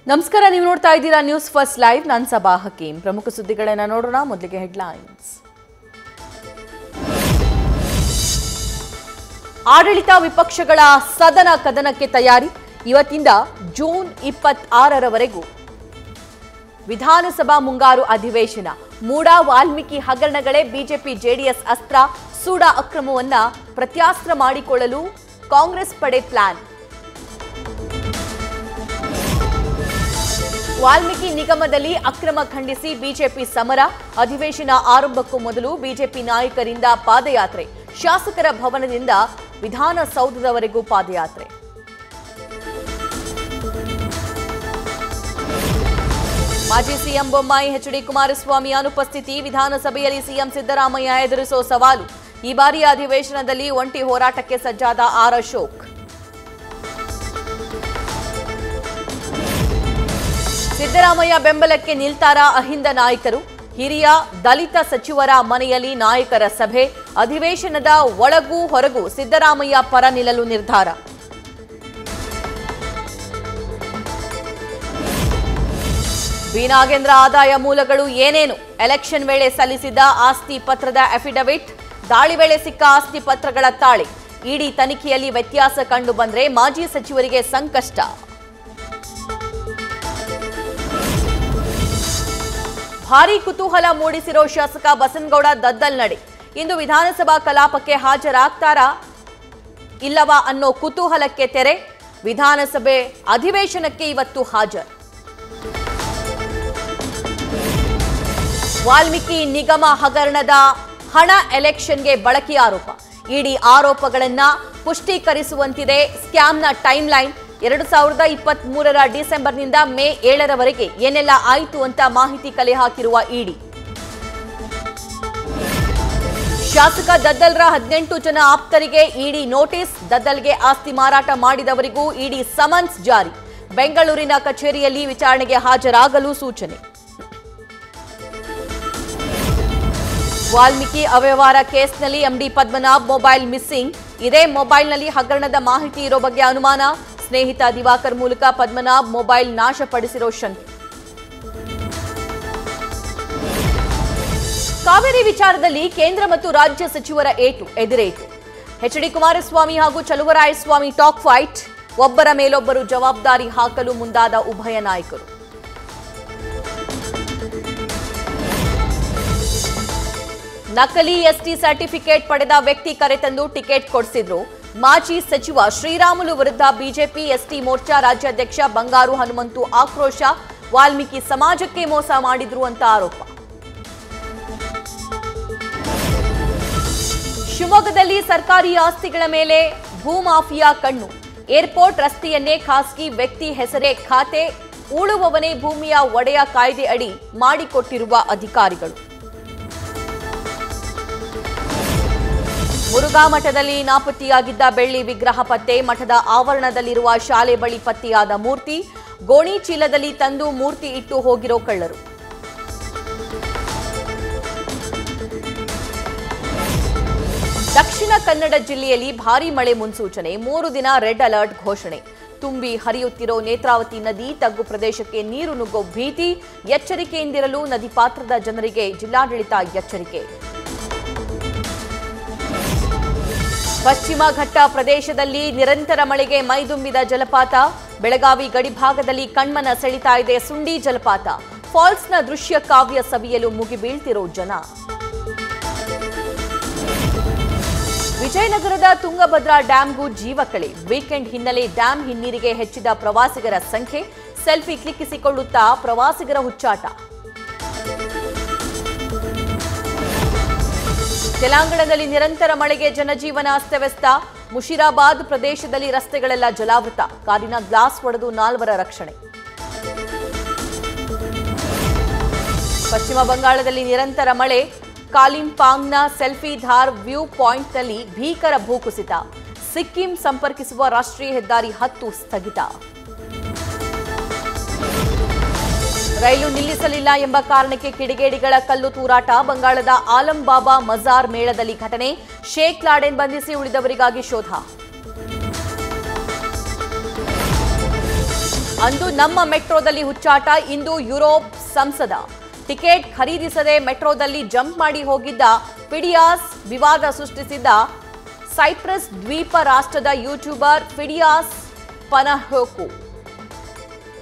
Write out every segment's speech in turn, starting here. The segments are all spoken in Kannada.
ನಮಸ್ಕಾರ ನೀವು ನೋಡ್ತಾ ಇದ್ದೀರಾ ನ್ಯೂಸ್ ಫಸ್ಟ್ ಲೈವ್ ನಾನು ಸಬಾ ಹಕೀಂ ಪ್ರಮುಖ ಸುದ್ದಿಗಳನ್ನ ನೋಡೋಣ ಮೊದಲಿಗೆ ಹೆಡ್ಲೈನ್ಸ್ ಆಡಳಿತ ವಿಪಕ್ಷಗಳ ಸದನ ಕದನಕ್ಕೆ ತಯಾರಿ ಇವತ್ತಿಂದ ಜೂನ್ ಇಪ್ಪತ್ತಾರರವರೆಗೂ ವಿಧಾನಸಭಾ ಮುಂಗಾರು ಅಧಿವೇಶನ ಮೂಡ ವಾಲ್ಮೀಕಿ ಹಗರಣಗಳೇ ಬಿಜೆಪಿ ಜೆಡಿಎಸ್ ಅಸ್ತ್ರ ಸೂಡ ಅಕ್ರಮವನ್ನ ಪ್ರತ್ಯಾಸ್ತ್ರ ಮಾಡಿಕೊಳ್ಳಲು ಕಾಂಗ್ರೆಸ್ ಪಡೆ ಪ್ಲಾನ್ ವಾಲ್ಮೀಕಿ ನಿಗಮದಲ್ಲಿ ಅಕ್ರಮ ಖಂಡಿಸಿ ಬಿಜೆಪಿ ಸಮರ ಅಧಿವೇಶನ ಆರಂಭಕ್ಕೂ ಮೊದಲು ಬಿಜೆಪಿ ನಾಯಕರಿಂದ ಪಾದಯಾತ್ರೆ ಶಾಸಕರ ಭವನದಿಂದ ವಿಧಾನಸೌಧದವರೆಗೂ ಪಾದಯಾತ್ರೆ ಮಾಜಿ ಸಿಎಂ ಬೊಮ್ಮಾಯಿ ಎಚ್ಡಿ ಕುಮಾರಸ್ವಾಮಿ ಅನುಪಸ್ಥಿತಿ ವಿಧಾನಸಭೆಯಲ್ಲಿ ಸಿಎಂ ಸಿದ್ದರಾಮಯ್ಯ ಎದುರಿಸೋ ಸವಾಲು ಈ ಬಾರಿಯ ಅಧಿವೇಶನದಲ್ಲಿ ಒಂಟಿ ಹೋರಾಟಕ್ಕೆ ಸಜ್ಜಾದ ಆರ್ ಅಶೋಕ್ ಸಿದ್ದರಾಮಯ್ಯ ಬೆಂಬಲಕ್ಕೆ ನಿಲ್ತಾರ ಅಹಿಂದ ನಾಯಕರು ಹಿರಿಯ ದಲಿತ ಸಚಿವರ ಮನೆಯಲ್ಲಿ ನಾಯಕರ ಸಭೆ ಅಧಿವೇಶನದ ಒಳಗೂ ಹೊರಗೂ ಸಿದ್ದರಾಮಯ್ಯ ಪರ ನಿಲ್ಲಲು ನಿರ್ಧಾರ ಬಿ ನಾಗೇಂದ್ರ ಆದಾಯ ಮೂಲಗಳು ಏನೇನು ಎಲೆಕ್ಷನ್ ವೇಳೆ ಸಲ್ಲಿಸಿದ ಆಸ್ತಿ ಪತ್ರದ ಅಫಿಡವಿಟ್ ದಾಳಿ ವೇಳೆ ಸಿಕ್ಕ ಆಸ್ತಿ ಪತ್ರಗಳ ತಾಳೆ ಇಡಿ ತನಿಖೆಯಲ್ಲಿ ವ್ಯತ್ಯಾಸ ಕಂಡು ಬಂದ್ರೆ ಮಾಜಿ ಸಚಿವರಿಗೆ ಸಂಕಷ್ಟ ಭಾರೀ ಕುತೂಹಲ ಮೂಡಿಸಿರೋ ಶಾಸಕ ಬಸನಗೌಡ ದದ್ದಲ್ ನಡೆ ಇಂದು ವಿಧಾನಸಭಾ ಕಲಾಪಕ್ಕೆ ಹಾಜರಾಗ್ತಾರಾ ಇಲ್ಲವಾ ಅನ್ನೋ ಕುತೂಹಲಕ್ಕೆ ತೆರೆ ವಿಧಾನಸಭೆ ಅಧಿವೇಶನಕ್ಕೆ ಇವತ್ತು ಹಾಜರು ವಾಲ್ಮೀಕಿ ನಿಗಮ ಹಗರಣದ ಹಣ ಎಲೆಕ್ಷನ್ಗೆ ಬಳಕೆ ಆರೋಪ ಇಡಿ ಆರೋಪಗಳನ್ನ ಪುಷ್ಟೀಕರಿಸುವಂತಿದೆ ಸ್ಕ್ಯಾಮ್ನ ಟೈಮ್ ಲೈನ್ ಎರಡು ಸಾವಿರದ ಇಪ್ಪತ್ತ್ ಮೂರರ ಡಿಸೆಂಬರ್ನಿಂದ ಮೇ ಏಳರವರೆಗೆ ಏನೆಲ್ಲ ಆಯಿತು ಅಂತ ಮಾಹಿತಿ ಕಲೆ ಹಾಕಿರುವ ಇಡಿ ಶಾಸಕ ದದ್ದಲ್ರ ಹದಿನೆಂಟು ಜನ ಆಪ್ತರಿಗೆ ಇಡಿ ನೋಟಿಸ್ ದದ್ದಲ್ಗೆ ಆಸ್ತಿ ಮಾರಾಟ ಮಾಡಿದವರಿಗೂ ಇಡಿ ಸಮನ್ಸ್ ಜಾರಿ ಬೆಂಗಳೂರಿನ ಕಚೇರಿಯಲ್ಲಿ ವಿಚಾರಣೆಗೆ ಹಾಜರಾಗಲು ಸೂಚನೆ ವಾಲ್ಮೀಕಿ ಅವ್ಯವಹಾರ ಕೇಸ್ನಲ್ಲಿ ಎಂಡಿ ಪದ್ಮನಾಭ್ ಮೊಬೈಲ್ ಮಿಸ್ಸಿಂಗ್ ಇದೇ ಮೊಬೈಲ್ನಲ್ಲಿ ಹಗರಣದ ಮಾಹಿತಿ ಇರೋ ಬಗ್ಗೆ ಅನುಮಾನ ಸ್ನೇಹಿತ ದಿವಾಕರ್ ಮೂಲಕ ಪದ್ಮನಾಭ್ ಮೊಬೈಲ್ ನಾಶಪಡಿಸಿರೋ ಶಂಕೆ ಕಾವೇರಿ ವಿಚಾರದಲ್ಲಿ ಕೇಂದ್ರ ಮತ್ತು ರಾಜ್ಯ ಸಚಿವರ ಏಟು ಎದುರೇಟು ಎಚ್ಡಿ ಕುಮಾರಸ್ವಾಮಿ ಹಾಗೂ ಚಲುವರಾಯಸ್ವಾಮಿ ಟಾಕ್ ಫೈಟ್ ಒಬ್ಬರ ಮೇಲೊಬ್ಬರು ಜವಾಬ್ದಾರಿ ಹಾಕಲು ಮುಂದಾದ ಉಭಯ ನಾಯಕರು ನಕಲಿ ಎಸ್ಟಿ ಸರ್ಟಿಫಿಕೇಟ್ ಪಡೆದ ವ್ಯಕ್ತಿ ಕರೆತಂದು ಟಿಕೆಟ್ ಕೊಡಿಸಿದ್ರು ಮಾಜಿ ಸಚಿವ ಶ್ರೀರಾಮುಲು ವಿರುದ್ಧ ಬಿಜೆಪಿ ಎಸ್ಟಿ ಮೋರ್ಚಾ ರಾಜ್ಯಾಧ್ಯಕ್ಷ ಬಂಗಾರು ಹನುಮಂತು ಆಕ್ರೋಶ ವಾಲ್ಮೀಕಿ ಸಮಾಜಕ್ಕೆ ಮೋಸ ಮಾಡಿದ್ರು ಅಂತ ಆರೋಪ ಶಿವಮೊಗ್ಗದಲ್ಲಿ ಸರ್ಕಾರಿ ಆಸ್ತಿಗಳ ಮೇಲೆ ಭೂಮಾಫಿಯಾ ಕಣ್ಣು ಏರ್ಪೋರ್ಟ್ ರಸ್ತೆಯನ್ನೇ ಖಾಸಗಿ ವ್ಯಕ್ತಿ ಹೆಸರೇ ಖಾತೆ ಉಳುವವನೇ ಭೂಮಿಯ ಒಡೆಯ ಕಾಯ್ದೆ ಅಡಿ ಮಾಡಿಕೊಟ್ಟಿರುವ ಅಧಿಕಾರಿಗಳು ಮುರುಘಾ ಮಠದಲ್ಲಿ ನಾಪತ್ತೆಯಾಗಿದ್ದ ಬೆಳ್ಳಿ ವಿಗ್ರಹ ಪತ್ತೆ ಮಠದ ಆವರಣದಲ್ಲಿರುವ ಶಾಲೆ ಬಳಿ ಪತ್ತೆಯಾದ ಮೂರ್ತಿ ಗೋಣಿ ಚೀಲದಲ್ಲಿ ತಂದು ಮೂರ್ತಿ ಇಟ್ಟು ಹೋಗಿರೋ ಕಳ್ಳರು ದಕ್ಷಿಣ ಕನ್ನಡ ಜಿಲ್ಲೆಯಲ್ಲಿ ಭಾರೀ ಮಳೆ ಮುನ್ಸೂಚನೆ ಮೂರು ದಿನ ರೆಡ್ ಅಲರ್ಟ್ ಘೋಷಣೆ ತುಂಬಿ ಹರಿಯುತ್ತಿರೋ ನೇತ್ರಾವತಿ ನದಿ ತಗ್ಗು ಪ್ರದೇಶಕ್ಕೆ ನೀರು ನುಗ್ಗೋ ಭೀತಿ ಎಚ್ಚರಿಕೆಯಿಂದಿರಲು ನದಿ ಪಾತ್ರದ ಜನರಿಗೆ ಜಿಲ್ಲಾಡಳಿತ ಎಚ್ಚರಿಕೆ ಪಶ್ಚಿಮ ಘಟ್ಟ ಪ್ರದೇಶದಲ್ಲಿ ನಿರಂತರ ಮಳೆಗೆ ಮೈದುಂಬಿದ ಜಲಪಾತ ಬೆಳಗಾವಿ ಗಡಿಭಾಗದಲ್ಲಿ ಕಣ್ಮನ ಸೆಳಿತಾ ಇದೆ ಸುಂಡಿ ಜಲಪಾತ ಫಾಲ್ಸ್ನ ದೃಶ್ಯ ಕಾವ್ಯ ಸವಿಯಲು ಮುಗಿಬೀಳ್ತಿರೋ ಜನ ವಿಜಯನಗರದ ತುಂಗಭದ್ರಾ ಡ್ಯಾಂಗೂ ಜೀವ ಕಳೆ ವೀಕೆಂಡ್ ಹಿನ್ನೆಲೆ ಡ್ಯಾಂ ಹಿನ್ನೀರಿಗೆ ಹೆಚ್ಚಿದ ಪ್ರವಾಸಿಗರ ಸಂಖ್ಯೆ ಸೆಲ್ಫಿ ಕ್ಲಿಕ್ಕಿಸಿಕೊಳ್ಳುತ್ತಾ ಪ್ರವಾಸಿಗರ ಹುಚ್ಚಾಟ ತೆಲಂಗಾಣದಲ್ಲಿ ನಿರಂತರ ಮಳೆಗೆ ಜನಜೀವನ ಅಸ್ತವ್ಯಸ್ತ ಮುಷಿರಾಬಾದ್ ಪ್ರದೇಶದಲ್ಲಿ ರಸ್ತೆಗಳೆಲ್ಲ ಜಲಾವೃತ ಕಾರಿನ ಗ್ಲಾಸ್ ಒಡೆದು ನಾಲ್ವರ ರಕ್ಷಣೆ ಪಶ್ಚಿಮ ಬಂಗಾಳದಲ್ಲಿ ನಿರಂತರ ಮಳೆ ಕಾಲಿಂಪಾಂಗ್ನ ಸೆಲ್ಫಿ ಧಾರ್ ವ್ಯೂ ಪಾಯಿಂಟ್ನಲ್ಲಿ ಭೀಕರ ಭೂಕುಸಿತ ಸಿಕ್ಕಿಂ ಸಂಪರ್ಕಿಸುವ ರಾಷ್ಟ್ರೀಯ ಹೆದ್ದಾರಿ ಹತ್ತು ಸ್ಥಗಿತ ರೈಲು ನಿಲ್ಲಿಸಲಿಲ್ಲ ಎಂಬ ಕಾರಣಕ್ಕೆ ಕಿಡಿಗೇಡಿಗಳ ಕಲ್ಲು ತೂರಾಟ ಬಂಗಾಳದ ಆಲಂಬಾಬಾ ಮಜಾರ್ ಮೇಳದಲ್ಲಿ ಘಟನೆ ಶೇಖ್ ಲಾಡೆನ್ ಬಂಧಿಸಿ ಉಳಿದವರಿಗಾಗಿ ಶೋಧ ಅಂದು ನಮ್ಮ ಮೆಟ್ರೋದಲ್ಲಿ ಹುಚ್ಚಾಟ ಇಂದು ಯುರೋಪ್ ಸಂಸದ ಟಿಕೆಟ್ ಖರೀದಿಸದೆ ಮೆಟ್ರೋದಲ್ಲಿ ಜಂಪ್ ಮಾಡಿ ಹೋಗಿದ್ದ ಫಿಡಿಯಾಸ್ ವಿವಾದ ಸೃಷ್ಟಿಸಿದ್ದ ಸೈಪ್ರಸ್ ದ್ವೀಪ ರಾಷ್ಟ್ರದ ಯೂಟ್ಯೂಬರ್ ಫಿಡಿಯಾಸ್ ಪನಹೋಕು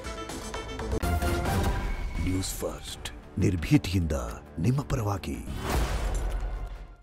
ನ್ಯೂಸ್ ಫಸ್ಟ್ ನಿರ್ಭೀತಿಯಿಂದ ನಿಮ್ಮ ಪರವಾಗಿ